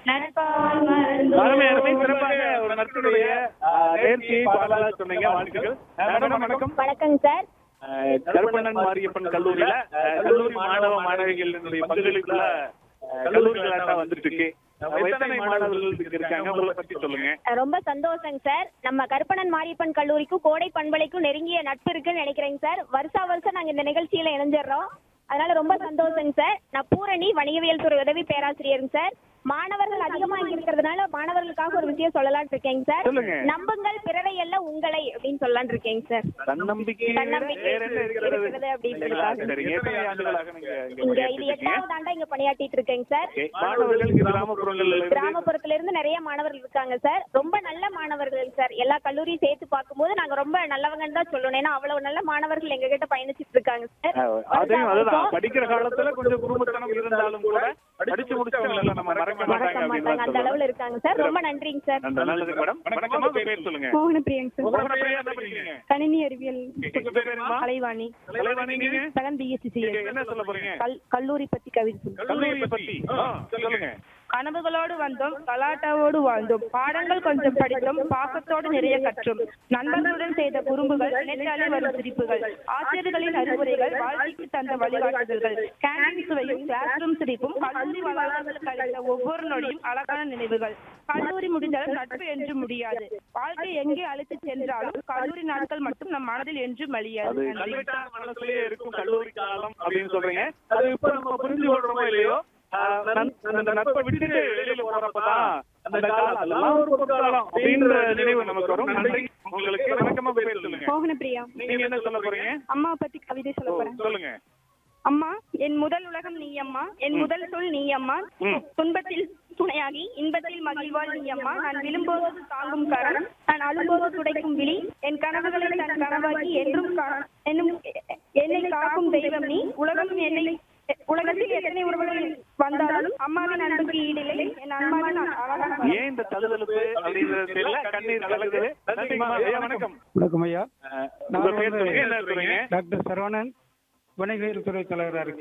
நட்பால் மறந்து அருமை அருமை சிறப்பாக ஒரு நட்பினுடைய ஆஹ், நேர்த்தியை பாடலாக சொன்னீங்க வாழ்த்துக்கள் ஆஹ், மேடம் வணக்கம் வணக்கங்க சார் ஆஹ், கருப்பண்ணன் மாரியப்பன் கல்லூரியில ஆஹ், கல்லூரி மாணவ மாணவிகளினுடைய பங்களிப்புல ஆஹ், கல்லூரி விளையாட்டா வந்துட்டு இருக்கு ஆஹ், எத்தனை மாணவர்கள் இதுக்கு இருக்காங்க உங்களை பத்தி சொல்லுங்க ரொம்ப சந்தோஷங்க சார் நம்ம கருப்பணன் மாரியப்பன் கல்லூரிக்கும் கோடை பண்பலைக்கும் நெருங்கிய நட்பு இருக்குன்னு நினைக்கிறேங்க சார் வருஷா வருஷம் நாங்க இந்த நிகழ்ச்சியில இணைஞ்சிடுறோம் அதனால ரொம்ப சந்தோஷங்க சார் நான் பூரணி வணிகவியல் துறை உதவி பேராசிரியருங்க சார் மாணவர்கள் அதிகமா இங்க இருக்கிறதுனால மாணவர்களுக்காக ஒரு விஷயம் சொல்லலாம்னு இருக்கேங்க சார் சொல்லுங்க. நம்புங்கள் பிறரை எல்லாம் உங்களை அப்படின்னு சொல்லலாம்னு இருக்கேங்க சார் தன்னம்பிக்கை தன்னம்பிக்கை வேற என்ன இருக்கிறது இருக்கிறது அப்படின்றதுக்காக. சரிங்க எத்தனை ஆண்டுகளாக நீங்க இங்க இங்க இது பணியாற்றிட்டு இருக்கீங்க? எட்டாவது ஆண்டா இங்க பணியாற்றிட்டு இருக்கேங்க சார் Okay. மாணவர்கள் கிராமப்புறங்கள்ல இருந்து கிராமப்புறத்துல இருந்து நிறைய மாணவர்கள் இருக்காங்க சார் ரொம்ப நல்ல மாணவர்கள் சார் எல்லா கல்லூரியும் சேர்த்து பார்க்கும்போது நாங்க ரொம்ப நல்லவங்கன்னு தான் சொல்லணும் ஏன்னா அவ்வளவு நல்ல மாணவர்கள் எங்க கிட்ட பயணிச்சிட்டு இருக்காங்க சார் ஆஹ், அதையும் அதுதான் படிக்கிற காலத்துல கொஞ்சம் குடும்பத்தனம் இருந்தாலும் கூட படிச்சு முடிச்சவங்கள நம்ம மறக்க மறக்க மாட்டாங்க அப்படின்னு மாட்டாங்க அந்த தான் அளவுல இருக்காங்க சார் ரொம்ப நன்றிங்க சார் சொல்லலாம். நல்லது மேடம் வணக்கம் உங்க பேர் சொல்லுங்க மோகன பிரியங்க சார் உங்க பேர் என்ன படிக்கிறீங்க கணினி அறிவியல் உங்க பேர் என்னமா கலைவாணி கலைவாணி நீங்க செகண்ட் பிஎஸ்சி நீங்க என்ன சொல்ல போறீங்க கல்லூரி பத்தி கவிதை சொல்லுங்க கல்லூரியை பத்தி ஆ, சொல்லுங்க கனவுகளோடு வந்தோம் கலாட்டாவோடு வாழ்ந்தோம் பாடங்கள் கொஞ்சம் படித்தோம் பாசத்தோடு நிறைய கற்றோம் நண்பர்களுடன் செய்த குறும்புகள் நினைத்தாலே வரும் சிரிப்புகள் ஆசிரியர்களின் அறிவுரைகள் வாழ்க்கைக்கு தந்த வழிகாட்டுதல்கள் கேண்டீன் சுவையும் கிளாஸ் ரூம் சிரிப்பும் கல்லூரி வளாகத்தில் கழித்த ஒவ்வொரு நொடியும் அழகான நினைவுகள் கல்லூரி முடிந்தாலும் நட்பு என்று முடியாது வாழ்க்கை எங்கே அழைத்து சென்றாலும் கல்லூரி நாட்கள் மட்டும் நம் மனதில் என்றும் அது அழியாது நன்றி. கல்வெட்டான மனசுலயே இருக்கும் கல்லூரி காலம் அப்படின்னு சொல்றீங்க அது இப்ப நம்ம புரிஞ்சு கொள்றோமோ இல்லையோ ஆஹ், நன்- அந்த நட்பை விட்டுட்டு வெளியில போறப்பதான் அந்த காலம் அதெல்லாம் ஒரு பொற்காலம் அப்படின்ற நினைவு நமக்கு வரும் நன்றி உங்களுக்கு வணக்கமா பேர் சொல்லுங்க மோகன பிரியா நீங்க என்ன சொல்ல போறீங்க அம்மா பத்தி கவிதை சொல்ல போறேன் சொல்லுங்க அம்மா என் முதல் உலகம் நீ அம்மா என் முதல் சொல் நீ அம்மா ம். துன்பத்தில் துணையாகி இன்பத்தில் மகிழ்வாள் நீ அம்மா நான் விழும்போது தாங்கும் கரம் நான் அழும்போது துடைக்கும் விழி என் கனவுகளை தன் கனவாக்கி என்றும் கா- என்னும் என்னை காக்கும் தெய்வம் நீ உலகம் என்னை உலகத்தில் எத்தனை உறவுகள் வந்தாலும் அம்மாவின் அன்புக்கு ஈடில்லை என் அம்மாவின் அழகான ஏன் இந்த தழுதழுப்பு அப்படின்றது தெரியல கண்ணீர் கலங்குது நன்றிங்கம்மா ஐயா வணக்கம் வணக்கம் ஐயா ஆஹ், நான் உங்க பேர் வந்து சொல்லுங்க என்ன சொல்றீங்க டாக்டர் சரவணன் வணிகவியல் துறை தலைவராக இருக்கேன்